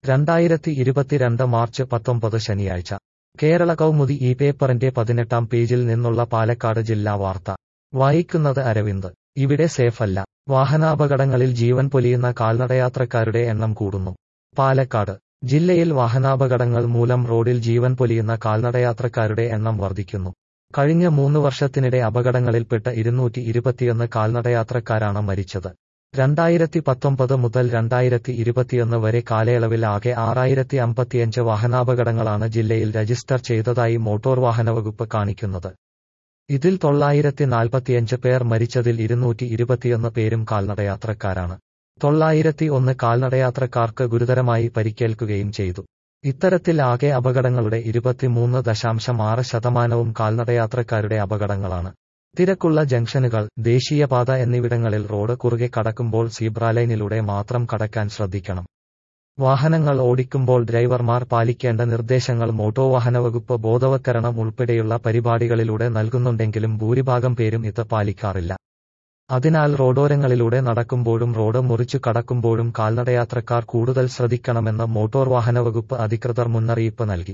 രണ്ടായിരത്തി ഇരുപത്തിരണ്ട് മാർച്ച് പത്തൊമ്പത് ശനിയാഴ്ച കേരള കൗമുദി ഈ പേപ്പറിന്റെ പതിനെട്ടാം പേജിൽ നിന്നുള്ള പാലക്കാട് ജില്ലാ വാർത്ത വായിക്കുന്നത് അരവിന്ദ് ഇവിടെ സേഫല്ല വാഹനാപകടങ്ങളിൽ ജീവൻ പൊലിയുന്ന കാൽനടയാത്രക്കാരുടെ എണ്ണം കൂടുന്നു പാലക്കാട് ജില്ലയിൽ വാഹനാപകടങ്ങൾ മൂലം റോഡിൽ ജീവൻ പൊലിയുന്ന കാൽനടയാത്രക്കാരുടെ എണ്ണം വർദ്ധിക്കുന്നു കഴിഞ്ഞ മൂന്ന് വർഷത്തിനിടെ അപകടങ്ങളിൽപ്പെട്ട ഇരുന്നൂറ്റി ഇരുപത്തിയൊന്ന് കാൽനടയാത്രക്കാരാണ് മരിച്ചത് രണ്ടായിരത്തി പത്തൊമ്പത് മുതൽ രണ്ടായിരത്തി ഇരുപത്തിയൊന്ന് വരെ കാലയളവിൽ ആകെ ആറായിരത്തി അമ്പത്തിയഞ്ച് വാഹനാപകടങ്ങളാണ് ജില്ലയിൽ രജിസ്റ്റർ ചെയ്തതായി മോട്ടോർ വാഹന വകുപ്പ് കാണിക്കുന്നത് ഇതിൽ തൊള്ളായിരത്തി നാൽപ്പത്തിയഞ്ച് പേർ മരിച്ചതിൽ ഇരുന്നൂറ്റി ഇരുപത്തിയൊന്ന് പേരും കാൽനടയാത്രക്കാരാണ് തൊള്ളായിരത്തി ഒന്ന് കാൽനടയാത്രക്കാർക്ക് ഗുരുതരമായി പരിക്കേൽക്കുകയും ചെയ്തു ഇത്തരത്തിൽ ആകെ അപകടങ്ങളുടെ ഇരുപത്തിമൂന്ന് ദശാംശം ആറ് ശതമാനവും കാൽനടയാത്രക്കാരുടെ അപകടങ്ങളാണ് തിരക്കുള്ള ജംഗ്ഷനുകൾ ദേശീയപാത എന്നിവിടങ്ങളിൽ റോഡ് കുറുകെ കടക്കുമ്പോൾ സീബ്രാലൈനിലൂടെ മാത്രം കടക്കാൻ ശ്രദ്ധിക്കണം വാഹനങ്ങൾ ഓടിക്കുമ്പോൾ ഡ്രൈവർമാർ പാലിക്കേണ്ട നിർദ്ദേശങ്ങൾ മോട്ടോർ വകുപ്പ് ബോധവത്കരണം ഉൾപ്പെടെയുള്ള പരിപാടികളിലൂടെ നൽകുന്നുണ്ടെങ്കിലും ഭൂരിഭാഗം പേരും ഇത് പാലിക്കാറില്ല അതിനാൽ റോഡോരങ്ങളിലൂടെ നടക്കുമ്പോഴും റോഡ് മുറിച്ചു കടക്കുമ്പോഴും കാൽനടയാത്രക്കാർ കൂടുതൽ ശ്രദ്ധിക്കണമെന്ന് മോട്ടോർ വാഹന വകുപ്പ് അധികൃതർ മുന്നറിയിപ്പ് നൽകി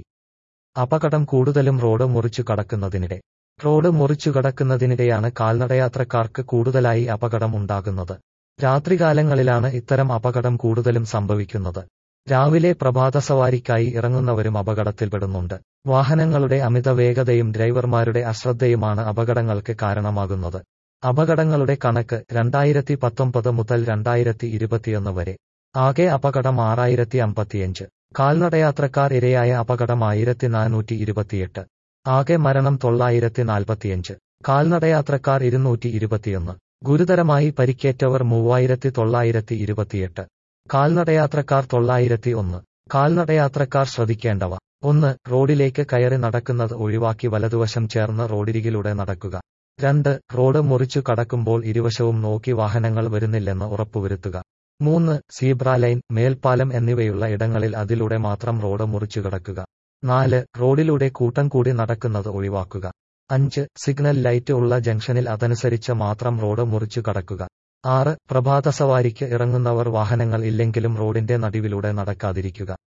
അപകടം കൂടുതലും റോഡ് മുറിച്ചു കടക്കുന്നതിനിടെ റോഡ് മുറിച്ചു കടക്കുന്നതിനിടെയാണ് കാൽനടയാത്രക്കാർക്ക് കൂടുതലായി അപകടം ഉണ്ടാകുന്നത് രാത്രികാലങ്ങളിലാണ് ഇത്തരം അപകടം കൂടുതലും സംഭവിക്കുന്നത് രാവിലെ പ്രഭാത സവാരിക്കായി ഇറങ്ങുന്നവരും അപകടത്തിൽപ്പെടുന്നുണ്ട് വാഹനങ്ങളുടെ അമിത വേഗതയും ഡ്രൈവർമാരുടെ അശ്രദ്ധയുമാണ് അപകടങ്ങൾക്ക് കാരണമാകുന്നത് അപകടങ്ങളുടെ കണക്ക് രണ്ടായിരത്തി പത്തൊമ്പത് മുതൽ രണ്ടായിരത്തി ഇരുപത്തിയൊന്ന് വരെ ആകെ അപകടം ആറായിരത്തി അമ്പത്തിയഞ്ച് കാൽനടയാത്രക്കാർ ഇരയായ അപകടം ആയിരത്തി നാനൂറ്റി ഇരുപത്തിയെട്ട് ആകെ മരണം തൊള്ളായിരത്തി നാൽപ്പത്തിയഞ്ച് കാൽനടയാത്രക്കാർ ഇരുന്നൂറ്റി ഇരുപത്തിയൊന്ന് ഗുരുതരമായി പരിക്കേറ്റവർ മൂവായിരത്തി തൊള്ളായിരത്തി ഇരുപത്തിയെട്ട് കാൽനടയാത്രക്കാർ തൊള്ളായിരത്തി ഒന്ന് കാൽനടയാത്രക്കാർ ശ്രദ്ധിക്കേണ്ടവ ഒന്ന് റോഡിലേക്ക് കയറി നടക്കുന്നത് ഒഴിവാക്കി വലതുവശം ചേർന്ന് റോഡിരികിലൂടെ നടക്കുക രണ്ട് റോഡ് മുറിച്ചു കടക്കുമ്പോൾ ഇരുവശവും നോക്കി വാഹനങ്ങൾ വരുന്നില്ലെന്ന് ഉറപ്പുവരുത്തുക മൂന്ന് സീബ്ര ലൈൻ മേൽപ്പാലം എന്നിവയുള്ള ഇടങ്ങളിൽ അതിലൂടെ മാത്രം റോഡ് മുറിച്ചു കടക്കുക നാല് റോഡിലൂടെ കൂട്ടം കൂടി നടക്കുന്നത് ഒഴിവാക്കുക അഞ്ച് സിഗ്നൽ ലൈറ്റ് ഉള്ള ജംഗ്ഷനിൽ അതനുസരിച്ച് മാത്രം റോഡ് മുറിച്ചു കടക്കുക ആറ് പ്രഭാത സവാരിക്ക് ഇറങ്ങുന്നവർ വാഹനങ്ങൾ ഇല്ലെങ്കിലും റോഡിന്റെ നടുവിലൂടെ നടക്കാതിരിക്കുക